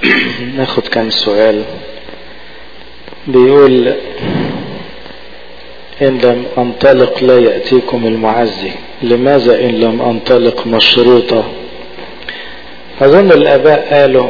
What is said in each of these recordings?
ناخد كام سؤال بيقول إن لم أنطلق لا يأتيكم المعزي لماذا إن لم أنطلق مشروطة أظن الآباء قالوا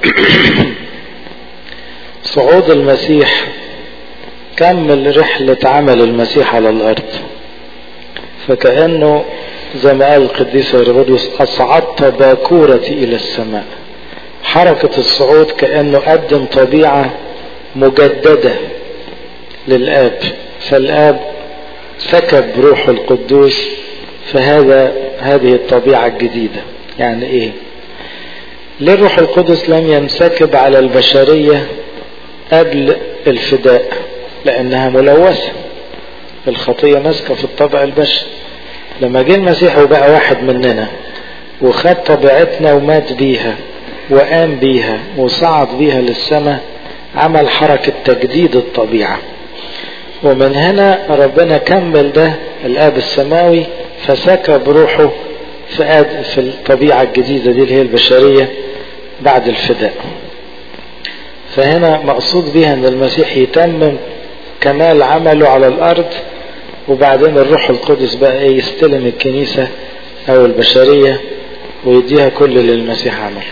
صعود المسيح كمل رحلة عمل المسيح على الأرض فكأنه زي ما قال القديس هيروديوس أصعدت باكورتي إلى السماء حركة الصعود كأنه قدم طبيعة مجددة للآب فالآب سكب روح القدوس فهذا هذه الطبيعة الجديدة يعني ايه ليه الروح القدس لم ينسكب على البشرية قبل الفداء لانها ملوثة الخطية ماسكة في الطبع البشري لما جه المسيح وبقى واحد مننا وخد طبيعتنا ومات بيها وقام بيها وصعد بيها للسماء عمل حركة تجديد الطبيعة ومن هنا ربنا كمل ده الآب السماوي فسكب روحه في, في الطبيعة الجديدة دي اللي هي البشرية بعد الفداء فهنا مقصود بها ان المسيح يتمم كمال عمله على الارض وبعدين الروح القدس بقى ايه يستلم الكنيسة او البشرية ويديها كل اللي المسيح عمله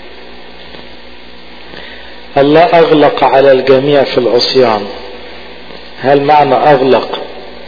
الله اغلق على الجميع في العصيان هل معنى اغلق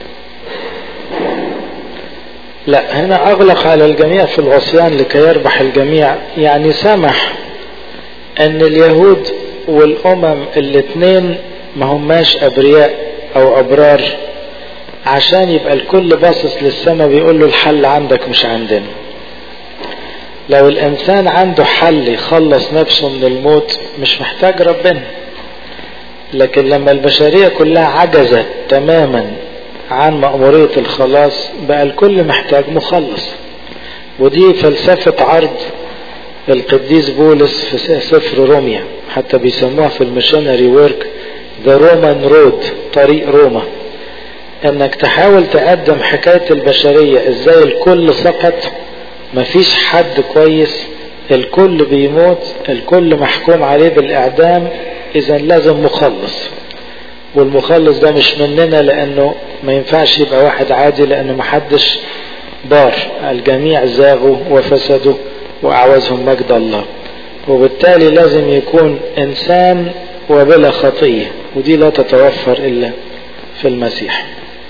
لا هنا اغلق على الجميع في العصيان لكي يربح الجميع يعني سمح ان اليهود والامم الاثنين ما هماش ابرياء او ابرار عشان يبقى الكل باصص للسماء بيقول له الحل عندك مش عندنا لو الانسان عنده حل يخلص نفسه من الموت مش محتاج ربنا لكن لما البشرية كلها عجزت تماما عن مأمورية الخلاص بقى الكل محتاج مخلص ودي فلسفة عرض القديس بولس في سفر روميا حتى بيسموها في الميشنري ورك ذا رومان رود طريق روما انك تحاول تقدم حكاية البشرية ازاي الكل سقط مفيش حد كويس الكل بيموت الكل محكوم عليه بالاعدام اذا لازم مخلص والمخلص ده مش مننا لانه ما ينفعش يبقى واحد عادي لانه محدش بار الجميع زاغوا وفسدوا واعوزهم مجد الله وبالتالي لازم يكون انسان وبلا خطيه ودي لا تتوفر الا في المسيح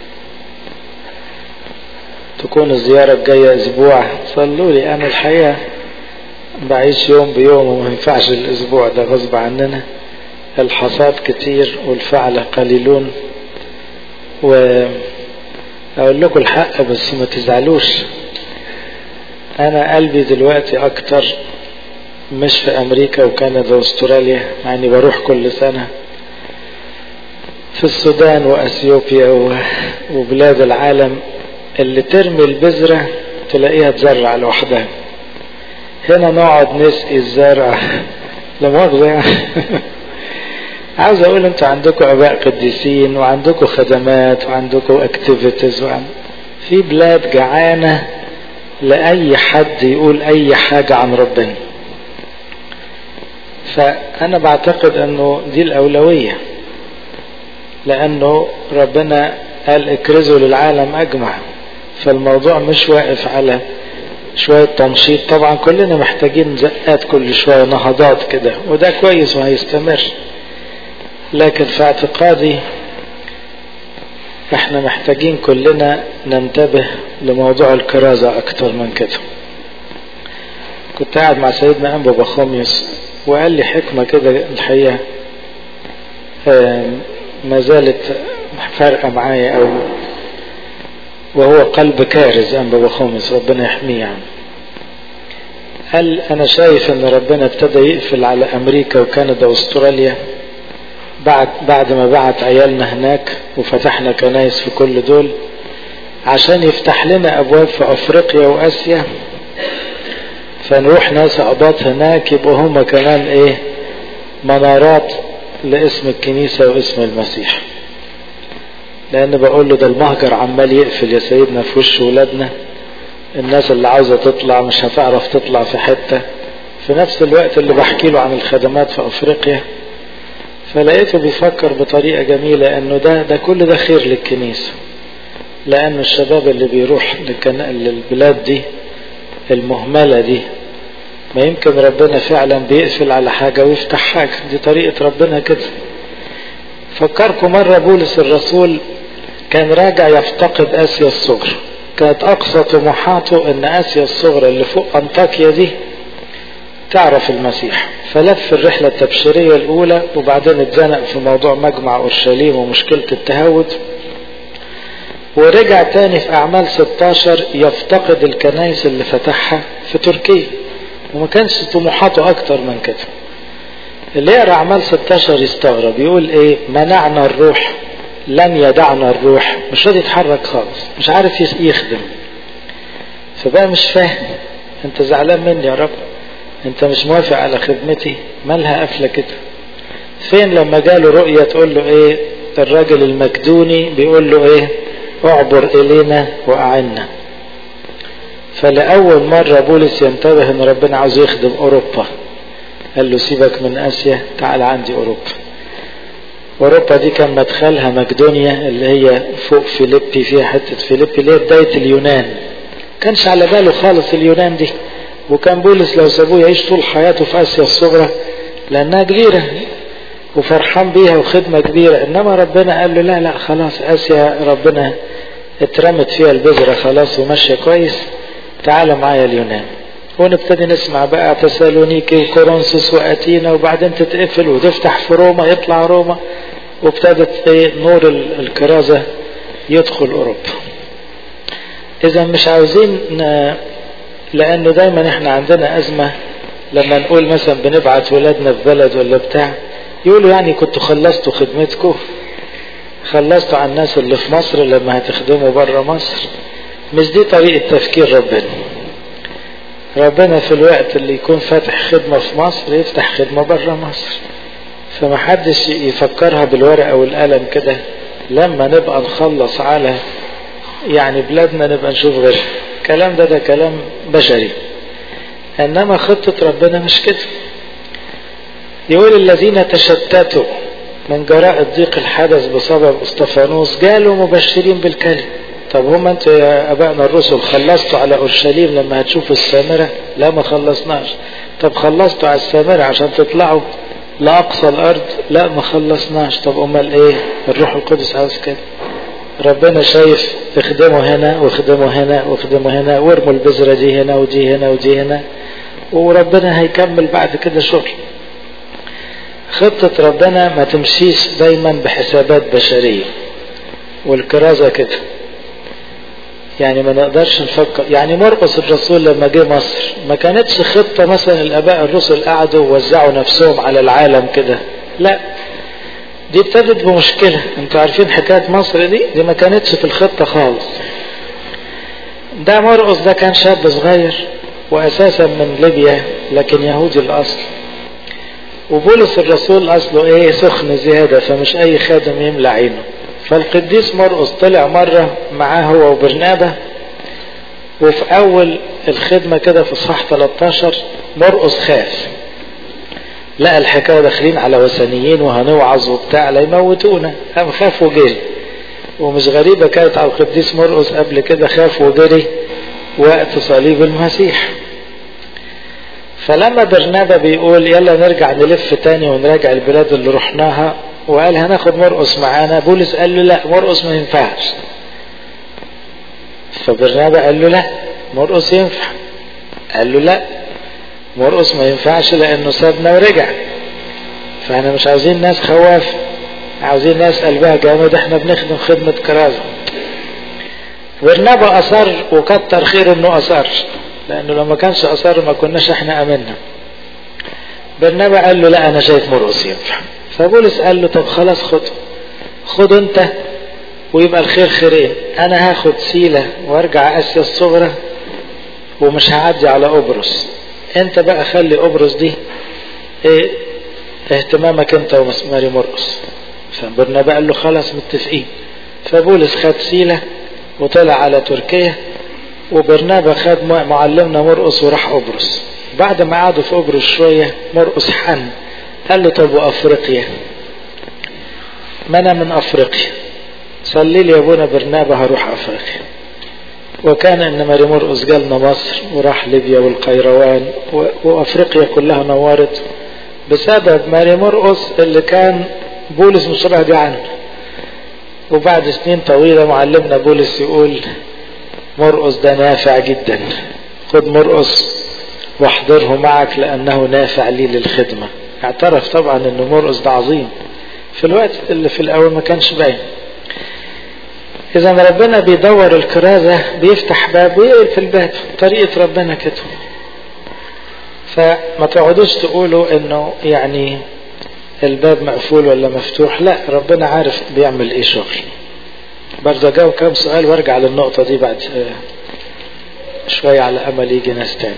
تكون الزيارة الجاية اسبوع صلوا لي انا الحقيقة بعيش يوم بيوم وما ينفعش الاسبوع ده غصب عننا الحصاد كتير والفعل قليلون واقول لكم الحق بس ما تزعلوش انا قلبي دلوقتي اكتر مش في امريكا وكندا واستراليا يعني بروح كل سنة في السودان واثيوبيا وبلاد العالم اللي ترمي البذرة تلاقيها تزرع لوحدها هنا نقعد نسقي الزرع لمؤاخذة يعني عاوز اقول انتوا عندكم اباء قديسين وعندكم خدمات وعندكم اكتيفيتيز وعن... في بلاد جعانة لأي حد يقول أي حاجة عن ربنا فأنا بعتقد أنه دي الأولوية لأنه ربنا قال اكرزوا للعالم أجمع فالموضوع مش واقف على شوية تنشيط طبعا كلنا محتاجين زقات كل شوية نهضات كده وده كويس وهيستمر لكن في اعتقادي احنا محتاجين كلنا ننتبه لموضوع الكرازة اكتر من كده كنت قاعد مع سيدنا انبا بخوميوس وقال لي حكمة كده الحقيقة ما زالت فارقة معايا او وهو قلب كارز انبا بخوميوس ربنا يحميه يعني قال انا شايف ان ربنا ابتدى يقفل على امريكا وكندا واستراليا بعد بعد ما بعت عيالنا هناك وفتحنا كنايس في كل دول عشان يفتح لنا ابواب في افريقيا واسيا فنروح ناس اقباط هناك يبقوا هم كمان ايه منارات لاسم الكنيسة واسم المسيح لان بقول له ده المهجر عمال يقفل يا سيدنا في وش ولادنا الناس اللي عاوزة تطلع مش هتعرف تطلع في حتة في نفس الوقت اللي بحكي له عن الخدمات في افريقيا فلقيته بيفكر بطريقة جميلة انه ده ده كل ده خير للكنيسة لان الشباب اللي بيروح للبلاد دي المهملة دي ما يمكن ربنا فعلا بيقفل على حاجة ويفتح حاجة دي طريقة ربنا كده فكركم مرة بولس الرسول كان راجع يفتقد اسيا الصغرى كانت اقصى طموحاته ان اسيا الصغرى اللي فوق انطاكيا دي تعرف المسيح فلف الرحلة التبشيرية الأولى وبعدين اتزنق في موضوع مجمع أورشليم ومشكلة التهود ورجع تاني في أعمال 16 يفتقد الكنائس اللي فتحها في تركيا وما كانش طموحاته أكتر من كده اللي يقرأ أعمال 16 يستغرب يقول إيه منعنا الروح لن يدعنا الروح مش راضي يتحرك خالص مش عارف يخدم فبقى مش فاهم انت زعلان مني يا رب انت مش موافق على خدمتي مالها قافله كده فين لما جاله رؤية تقول له ايه الراجل المكدوني بيقول له ايه اعبر الينا واعنا فلأول مرة بولس ينتبه ان ربنا عاوز يخدم اوروبا قال له سيبك من اسيا تعال عندي اوروبا اوروبا دي كان مدخلها مقدونيا اللي هي فوق فيليبي فيها حتة فيليبي اللي هي بداية اليونان كانش على باله خالص اليونان دي وكان بولس لو سابوه يعيش طول حياته في اسيا الصغرى لانها كبيرة وفرحان بيها وخدمة كبيرة انما ربنا قال له لا لا خلاص اسيا ربنا اترمت فيها البذرة خلاص وماشية كويس تعال معايا اليونان ونبتدي نسمع بقى تسالونيكي وكورنثوس واتينا وبعدين تتقفل وتفتح في روما يطلع روما وابتدت نور الكرازة يدخل اوروبا اذا مش عاوزين ن... لانه دايما احنا عندنا ازمة لما نقول مثلا بنبعت ولادنا في بلد ولا بتاع يقولوا يعني كنتوا خلصتوا خدمتكم خلصتوا على الناس اللي في مصر لما هتخدموا بره مصر مش دي طريقة تفكير ربنا ربنا في الوقت اللي يكون فاتح خدمة في مصر يفتح خدمة بره مصر فمحدش يفكرها بالورقة والقلم كده لما نبقى نخلص على يعني بلادنا نبقى نشوف غيرها الكلام ده ده كلام بشري انما خطة ربنا مش كده يقول الذين تشتتوا من جراء الضيق الحدث بسبب استفانوس قالوا مبشرين بالكلمة طب هم انتوا يا ابائنا الرسل خلصتوا على اورشليم لما هتشوفوا السامرة لا ما خلصناش طب خلصتوا على السامرة عشان تطلعوا لاقصى الارض لا ما خلصناش طب امال ايه الروح القدس عاوز كده ربنا شايف اخدموا هنا واخدموا هنا واخدموا هنا وارموا البذرة دي هنا ودي هنا ودي هنا وربنا هيكمل بعد كده شغل خطة ربنا ما تمشيش دايما بحسابات بشرية والكرازة كده يعني ما نقدرش نفكر يعني مرقس الرسول لما جه مصر ما كانتش خطة مثلا الاباء الرسل قعدوا ووزعوا نفسهم على العالم كده لا دي ابتدت بمشكلة انتوا عارفين حكاية مصر دي دي ما كانتش في الخطة خالص ده مرقس ده كان شاب صغير واساسا من ليبيا لكن يهودي الاصل وبولس الرسول اصله ايه سخن زيادة فمش اي خادم يملى عينه فالقديس مرقس طلع مرة معاه هو وبرنابة وفي اول الخدمة كده في صح 13 مرقس خاف لقى الحكاية داخلين على وثنيين وهنوعظ وبتاع لا يموتونا قام خاف وجري ومش غريبة كانت على القديس مرقس قبل كده خاف وجري وقت صليب المسيح فلما برنابا بيقول يلا نرجع نلف تاني ونراجع البلاد اللي رحناها وقال هناخد مرقس معانا بولس قال له لا مرقس ما ينفعش فبرنابا قال له لا مرقس ينفع قال له لا مرقس ما ينفعش لانه سابنا ورجع فاحنا مش عاوزين ناس خواف عاوزين ناس قلبها جامد احنا بنخدم خدمة كرازة برنابا اصر وكتر خير انه اصر لانه لو ما كانش اصر ما كناش احنا امنا برنابا قال له لا انا شايف مرقس ينفع فبولس قال له طب خلاص خد خد انت ويبقى الخير خيرين انا هاخد سيلة وارجع اسيا الصغرى ومش هعدي على قبرص انت بقى خلي قبرص دي ايه اهتمامك انت ومسماري مرقص فبرنابا قال له خلاص متفقين فبولس خد سيلة وطلع على تركيا وبرنابا خد معلمنا مرقص وراح قبرص بعد ما قعدوا في قبرص شوية مرقس حن قال له طب وافريقيا ما انا من افريقيا صلي لي يا ابونا برنابا هروح افريقيا وكان ان ماري مرقس جالنا مصر وراح ليبيا والقيروان وافريقيا كلها نورت بسبب ماري مرقس اللي كان بولس مش راضي عنه وبعد سنين طويلة معلمنا بولس يقول مرقس ده نافع جدا خد مرقس واحضره معك لأنه نافع لي للخدمة اعترف طبعا ان مرقس ده عظيم في الوقت اللي في الأول ما كانش باين إذا ربنا بيدور الكرازة بيفتح باب ويقفل الباب طريقة ربنا كده فما تقعدوش تقولوا انه يعني الباب مقفول ولا مفتوح لا ربنا عارف بيعمل ايه شغل برضه اجاوب كام سؤال وارجع للنقطة دي بعد شوية على امل يجي ناس تاني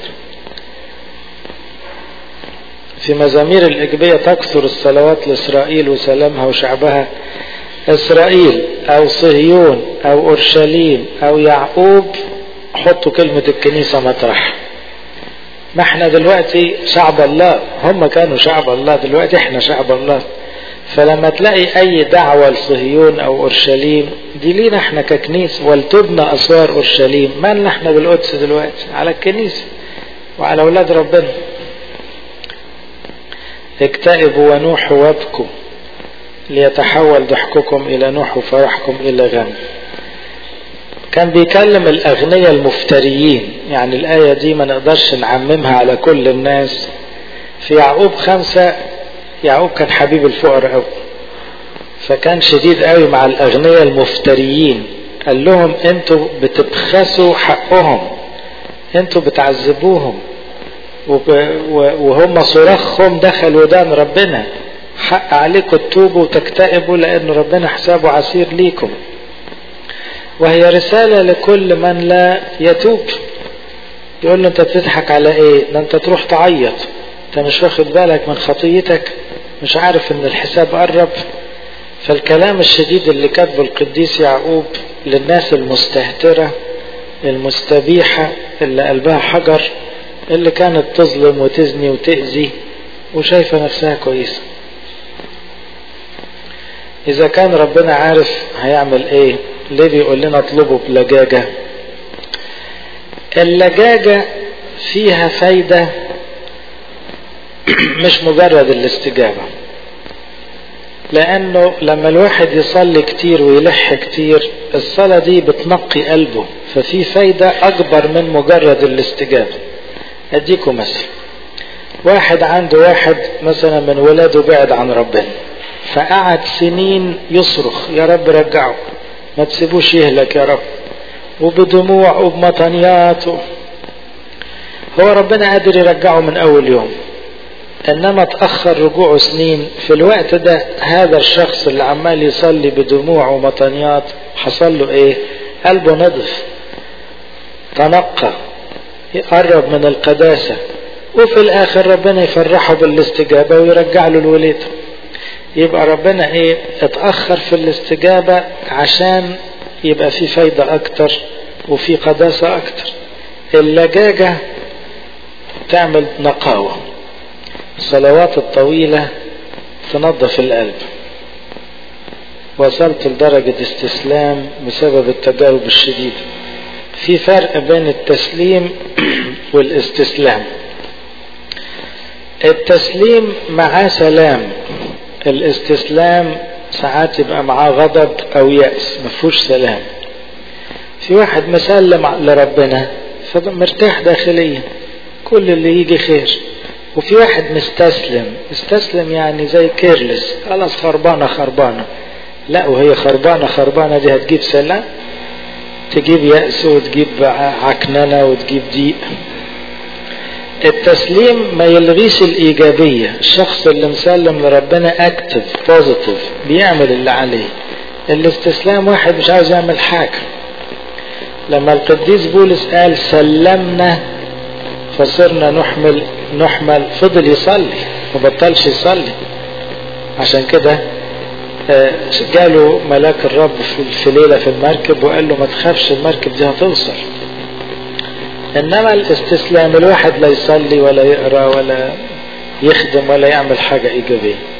في مزامير الإجبية تكثر الصلوات لإسرائيل وسلامها وشعبها إسرائيل أو صهيون أو أورشليم أو يعقوب حطوا كلمة الكنيسة مطرح ما احنا دلوقتي شعب الله هم كانوا شعب الله دلوقتي احنا شعب الله فلما تلاقي اي دعوة لصهيون او اورشليم دي لينا احنا ككنيسة ولتبنى اسوار اورشليم مالنا احنا بالقدس دلوقتي على الكنيسة وعلى اولاد ربنا اكتئبوا ونوحوا وابكوا ليتحول ضحككم الى نوح وفرحكم الى غم كان بيكلم الأغنياء المفتريين يعني الآية دي ما نقدرش نعممها على كل الناس في يعقوب خمسة يعقوب كان حبيب الفقراء أوي فكان شديد قوي مع الأغنياء المفتريين قال لهم انتوا بتبخسوا حقهم انتوا بتعذبوهم وهم صراخهم دخل ودان ربنا حق عليكم تتوبوا وتكتئبوا لأن ربنا حسابه عسير ليكم وهي رسالة لكل من لا يتوب يقول له انت بتضحك على ايه ده انت تروح تعيط انت مش واخد بالك من خطيتك مش عارف ان الحساب قرب فالكلام الشديد اللي كاتبه القديس يعقوب للناس المستهترة المستبيحة اللي قلبها حجر اللي كانت تظلم وتزني وتأذي وشايفة نفسها كويسة إذا كان ربنا عارف هيعمل إيه ليه بيقول لنا اطلبوا بلجاجة اللجاجة فيها فايدة مش مجرد الاستجابة لأنه لما الواحد يصلي كتير ويلح كتير الصلاة دي بتنقي قلبه ففي فايدة أكبر من مجرد الاستجابة أديكم مثل واحد عنده واحد مثلا من ولاده بعد عن ربنا فقعد سنين يصرخ يا رب رجعه ما تسيبوش يهلك يا رب وبدموع وبمطنيات و... هو ربنا قادر يرجعه من أول يوم إنما تأخر رجوعه سنين في الوقت ده هذا الشخص اللي عمال يصلي بدموع ومطنيات حصل له إيه قلبه نضف تنقى يقرب من القداسة وفي الآخر ربنا يفرحه بالاستجابة ويرجع له الوليد يبقى ربنا ايه اتأخر في الاستجابة عشان يبقى في فايدة اكتر وفي قداسة اكتر اللجاجة تعمل نقاوة الصلوات الطويلة تنظف القلب وصلت لدرجة استسلام بسبب التجارب الشديدة في فرق بين التسليم والاستسلام التسليم معاه سلام الاستسلام ساعات يبقى معاه غضب او يأس مفهوش سلام في واحد مسلم لربنا فمرتاح داخليا كل اللي يجي خير وفي واحد مستسلم استسلم يعني زي كيرلس خلاص خربانة خربانة لا وهي خربانة خربانة دي هتجيب سلام تجيب يأس وتجيب عكننة وتجيب ضيق التسليم ما يلغيش الإيجابية الشخص اللي مسلم لربنا اكتف بوزيتيف بيعمل اللي عليه الاستسلام واحد مش عاوز يعمل حاجة لما القديس بولس قال سلمنا فصرنا نحمل نحمل فضل يصلي ما بطلش يصلي عشان كده جاله ملاك الرب في ليلة في المركب وقال له ما تخافش المركب دي هتوصل انما الاستسلام الواحد لا يصلي ولا يقرا ولا يخدم ولا يعمل حاجة ايجابية